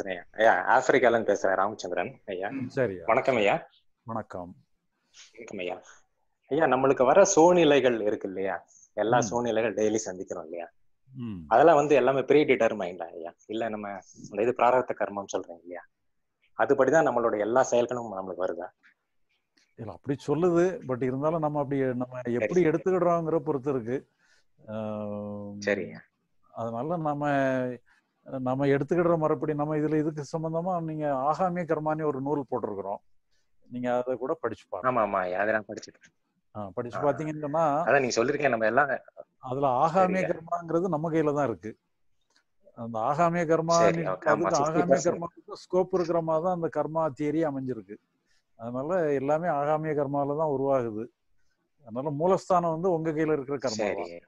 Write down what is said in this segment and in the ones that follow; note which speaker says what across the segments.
Speaker 1: பேசுறேன் ஐயா. ஐயா ஆப்பிரிக்கால இருந்து பேசுறேன் ராமச்சந்திரன் ஐயா
Speaker 2: சரி
Speaker 1: வணக்கம் ஐயா
Speaker 2: வணக்கம்
Speaker 1: வணக்கம் ஐயா ஐயா நம்மளுக்கு வர சூழ்நிலைகள் இருக்கு இல்லையா எல்லா
Speaker 2: ம்.
Speaker 1: சூழ்நிலைகள் டெய்லி சந்திக்கிறோம் இல்லையா
Speaker 2: ம்
Speaker 1: அதெல்லாம் வந்து எல்லாமே ப்ரீ டிட்டர்மைண்டா ஐயா இல்ல நம்ம அந்த இது பிராரத்த கர்மம் சொல்றீங்க இல்லையா அதுபடிதான் நம்மளோட எல்லா செயல்களும் நம்மளுக்கு வருதா
Speaker 2: இல்ல அப்படி சொல்லுது பட் இருந்தாலும் நம்ம அப்படி நம்ம எப்படி
Speaker 1: சரி.
Speaker 2: எடுத்துக்கிடுறோங்கிற பொறுத்து இருக்கு ஆம்,
Speaker 1: சரிங்க
Speaker 2: அதனால நம்ம நம்ம எடுத்துக்கிடுற மறுபடி நம்ம இதுல இதுக்கு சம்பந்தமா நீங்க ஆகாமிய கர்மானி ஒரு நூல் போட்டிருக்கிறோம் நீங்க அதை கூட படிச்சு பாருங்க
Speaker 1: ஆமா ஆமா ஐயா அதை நான் படிச்சுட்டு
Speaker 2: ஆ, படிச்சு
Speaker 1: ஆ.
Speaker 2: பாத்தீங்கன்னு சொன்னா
Speaker 1: அதான் நீங்க சொல்லிருக்கீங்க நம்ம எல்லாம்
Speaker 2: அதுல ஆகாமிய
Speaker 1: சரிங்க.
Speaker 2: கர்மாங்கிறது நம்ம கையில தான் இருக்கு அந்த ஆகாமிய கர்மா
Speaker 1: சரி, okay. ஆமா,
Speaker 2: அதுக்கு
Speaker 1: 60%
Speaker 2: ஆகாமிய கர்மாவுக்கு ஸ்கோப் இருக்கிற மாதிரி தான் அந்த கர்மா தியரி அமைஞ்சிருக்கு அதனால எல்லாமே ஆகாமிய கர்மால தான் உருவாகுது அதனால மூலஸ்தானம் வந்து உங்க கையில இருக்கிற கர்மா
Speaker 1: சரி
Speaker 2: தான்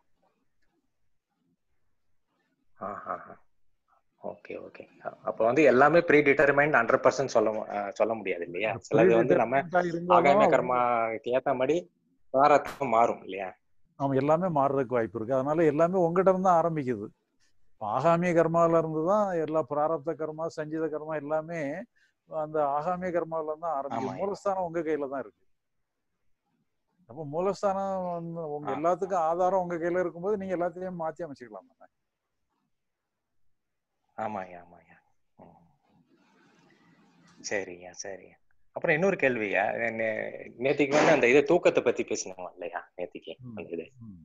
Speaker 1: ஓகே ஓகே அப்ப வந்து எல்லாமே ப்ரீ டிட்டர்மைண்ட் ஹண்ட்ரட் பர்சன்ட் சொல்ல மு- அஹ் சொல்ல முடியாது இல்லையா சிலது வந்து நம்ம
Speaker 2: Predetermined-ஆ
Speaker 1: ஆகாம
Speaker 2: இருந்தாலும்
Speaker 1: கர்மாக்கு ஏத்த மாதிரி பிராரத்தம் மாறும் இல்லையா
Speaker 2: ஆமா எல்லாமே மாறுறதுக்கு வாய்ப்பு இருக்கு அதனால எல்லாமே உங்ககிட்ட இருந்து தான் ஆரம்பிக்குது இப்ப ஆகாமிய கர்மால இருந்து தான் எல்லா பிராரப்த கர்மா சஞ்சித கர்மா எல்லாமே அந்த ஆகாமிய கர்மால இருந்து தான் ஆரம்பிக்குது
Speaker 1: ஆமா.
Speaker 2: மூலஸ்தானம் உங்க கையில தான் இருக்கு அப்ப மூலஸ்தானம் வந்து உங்க
Speaker 1: ஆ.
Speaker 2: எல்லாத்துக்கும் ஆதாரம் உங்க கையில இருக்கும்போது நீங்க எல்லாத்தையும் மாத்தி அமைச்சுக்கலாம் தானே.
Speaker 1: ஆமாய்யா ஆமாய்யா ம். சரிங்க சரிங்க அப்புறம் இன்னொரு கேள்வியா நே- நேத்திக்கு வந்து அந்த இது தூக்கத்தை பத்தி பேசினோம் இல்லையா நேத்திக்கு
Speaker 2: ம்.
Speaker 1: அந்த இது
Speaker 2: ம்.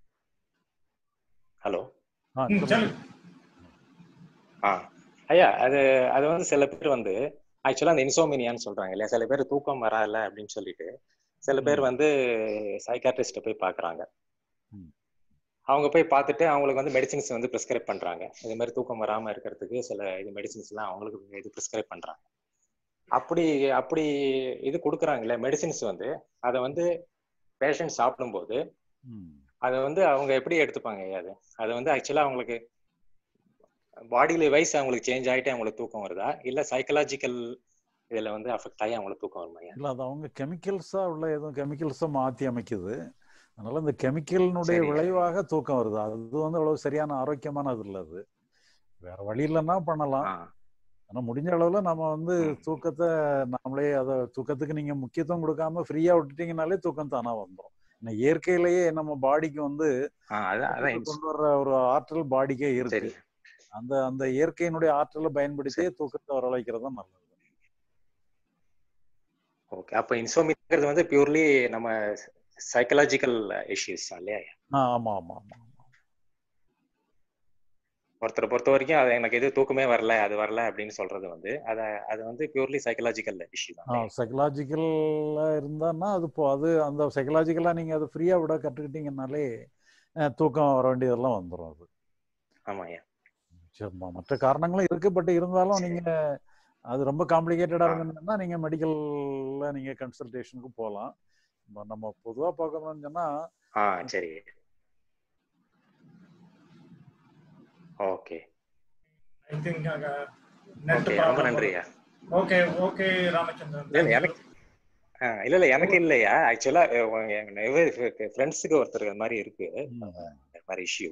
Speaker 1: ஹலோ
Speaker 2: ஆ,
Speaker 3: ம்,
Speaker 2: சொல்லுங்க.
Speaker 3: சொல்லுங்க.
Speaker 1: ஆ ஐயா அது அது வந்து சில பேர் வந்து ஆக்சுவலா அந்த இன்சோமினியான்னு சொல்றாங்க இல்லையா சில பேர் தூக்கம் வரால அப்படின்னு சொல்லிட்டு சில பேர்
Speaker 2: ம்.
Speaker 1: வந்து சைக்காட்ரிஸ்ட போய் பாக்குறாங்க
Speaker 2: ம்.
Speaker 1: அவங்க போய் பார்த்துட்டு அவங்களுக்கு வந்து மெடிசின்ஸ் வந்து ப்ரிஸ்கிரைப் பண்றாங்க இது மாதிரி தூக்கம் வராம இருக்கிறதுக்கு சில இது மெடிசின்ஸ் எல்லாம் அவங்களுக்கு இது ப்ரிஸ்கிரைப் பண்றாங்க அப்படி அப்படி இது கொடுக்குறாங்களே மெடிசின்ஸ் வந்து அதை வந்து பேஷண்ட் சாப்பிடும்போது
Speaker 2: ம்.
Speaker 1: அதை வந்து அவங்க எப்படி எடுத்துப்பாங்க ஐயா அது அது வந்து ஆக்சுவலா அவங்களுக்கு பாடியில வைஸ் அவங்களுக்கு சேஞ்ச் ஆயிட்டு அவங்களுக்கு தூக்கம் வருதா இல்ல சைக்கலாஜிக்கல் இதுல வந்து அஃபெக்ட் ஆகி அவங்களுக்கு தூக்கம் வருமா ஐயா
Speaker 2: இல்ல அது அவங்க கெமிக்கல்ஸா உள்ள எதுவும் கெமிக்கல்ஸா மாத்தி அமைக்குது அதனால இந்த கெமிக்கலினுடைய
Speaker 1: சரி.
Speaker 2: விளைவாக தூக்கம் வருது அது வந்து அவ்வளவு சரியான ஆரோக்கியமானது இல்ல அது வேற வழி இல்லைன்னா பண்ணலாம்
Speaker 1: ஆ,
Speaker 2: ஆனா முடிஞ்ச அளவுல நம்ம வந்து
Speaker 1: ம்.
Speaker 2: தூக்கத்தை நாமளே அத தூக்கத்துக்கு நீங்க முக்கியத்துவம் கொடுக்காம ஃப்ரீயா விட்டுட்டீங்கனாலே தூக்கம் தானா வந்துடும் ஏன்னா இயற்கையிலேயே நம்ம பாடிக்கு வந்து
Speaker 1: ஆ, அதான் அதான்
Speaker 2: தூக்கத்தை
Speaker 1: ins-
Speaker 2: கொண்டு வர்ற ஒரு ஆற்றல் பாடிக்கே இருக்கு
Speaker 1: சரி
Speaker 2: அந்த அந்த இயற்கையினுடைய ஆற்றலை பயன்படுத்தியே தூக்கத்தை வரவழைக்கிறது தான் நல்லது
Speaker 1: ஓகே அப்ப இன்சோமிங்கிறது வந்து பியூர்லி நம்ம சைக்கலாஜிக்கல் இஷ்யூஸ் இல்லையா
Speaker 2: ஆ, ஆமா ஆமா ஆமா ஆமா.
Speaker 1: ஒருத்தரை பொறுத்த வரைக்கும் அது எனக்கு எது தூக்கமே வரல அது வரல அப்படின்னு சொல்றது வந்து அத அது வந்து பியூர்லி சைக்கலாஜிக்கல் இஷ்யூ தான்
Speaker 2: ஆ
Speaker 1: இல்லையா?
Speaker 2: சைக்கலாஜிக்கலா இருந்தான்னா அது இப்போ அது அந்த சைக்கலாஜிக்கலா நீங்க அதை ஃப்ரீயா விட கற்றுக்கிட்டீங்கனாலே அஹ், தூக்கம் வர வேண்டியதெல்லாம் வந்துடும் அது
Speaker 1: ஆமா ஐயா
Speaker 2: சரி, ம- மற்ற காரணங்களும் இருக்கு பட் இருந்தாலும்
Speaker 1: சரி.
Speaker 2: நீங்க அது ரொம்ப காம்ப்ளிகேட்டடா
Speaker 1: ஆ.
Speaker 2: இருந்ததுன்னா நீங்க மெடிக்கல்ல நீங்க கன்சல்டேஷனுக்கு போகலாம் இப்ப நம்ம பொதுவா பார்க்கணும்னு சொன்னா
Speaker 1: ஆ சரி okay
Speaker 3: I think, uh, net
Speaker 1: okay ரொம்ப
Speaker 3: problem.
Speaker 1: நன்றி ஐயா
Speaker 3: Okay, okay, ராமச்சந்திரன்.
Speaker 1: இல்ல
Speaker 3: Thank you.
Speaker 1: எனக்கு ஆ, இல்ல இல்ல எனக்கு இல்லையா ஆக்சுவலா ஃப்ரெண்ட்ஸுக்கு ஒருத்தர் இது மாதிரி இருக்கு
Speaker 2: ம்,
Speaker 1: இந்த மாதிரி இஷ்யூ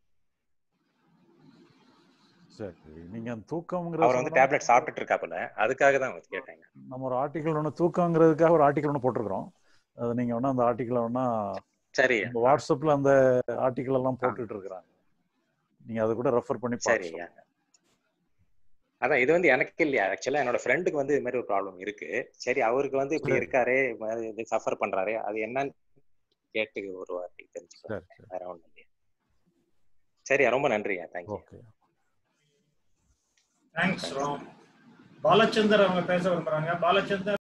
Speaker 2: சரி நீங்க அந்த தூக்கம்ங்கிற
Speaker 1: அவர் வந்து டேப்லெட் சாப்பிட்டுட்டு இருக்காப்புல அதுக்காக தான் வந்து கேட்டேங்க
Speaker 2: நம்ம ஒரு ஆர்டிக்கல் ஒன்று தூக்கங்கிறதுக்காக ஒரு ஆர்டிக்கல் ஒன்று போட்டிருக்கிறோம் அது நீங்க வேணா அந்த ஆர்டிக்கலை வேணா
Speaker 1: சரி
Speaker 2: நம்ம வாட்ஸ்அப்ல அந்த ஆர்டிக்கல் எல்லாம் போட்டுட்டு இருக்கிறாங்க நீங்க அதை கூட ரெஃபர் பண்ணி
Speaker 1: சரி
Speaker 2: பாருங்க
Speaker 1: அதான் இது வந்து எனக்கு இல்லையா ஆக்சுவலா என்னோட ஃப்ரெண்டுக்கு வந்து இது மாதிரி ஒரு ப்ராப்ளம் இருக்கு சரி அவருக்கு வந்து இப்படி
Speaker 2: சரி.
Speaker 1: இருக்காரே இது சஃபர் பண்றாரு அது என்னன்னு கேட்டு ஒரு வார்த்தை தெரிஞ்சுக்கலாம்
Speaker 2: சரி சரி
Speaker 1: வேற ஒண்ணும் இல்லையா சரி ரொம்ப நன்றிங்க thank you
Speaker 2: okay
Speaker 3: Thanks, Ram. Balachander அவங்க பேச விரும்புறாங்க பாலச்சந்தர்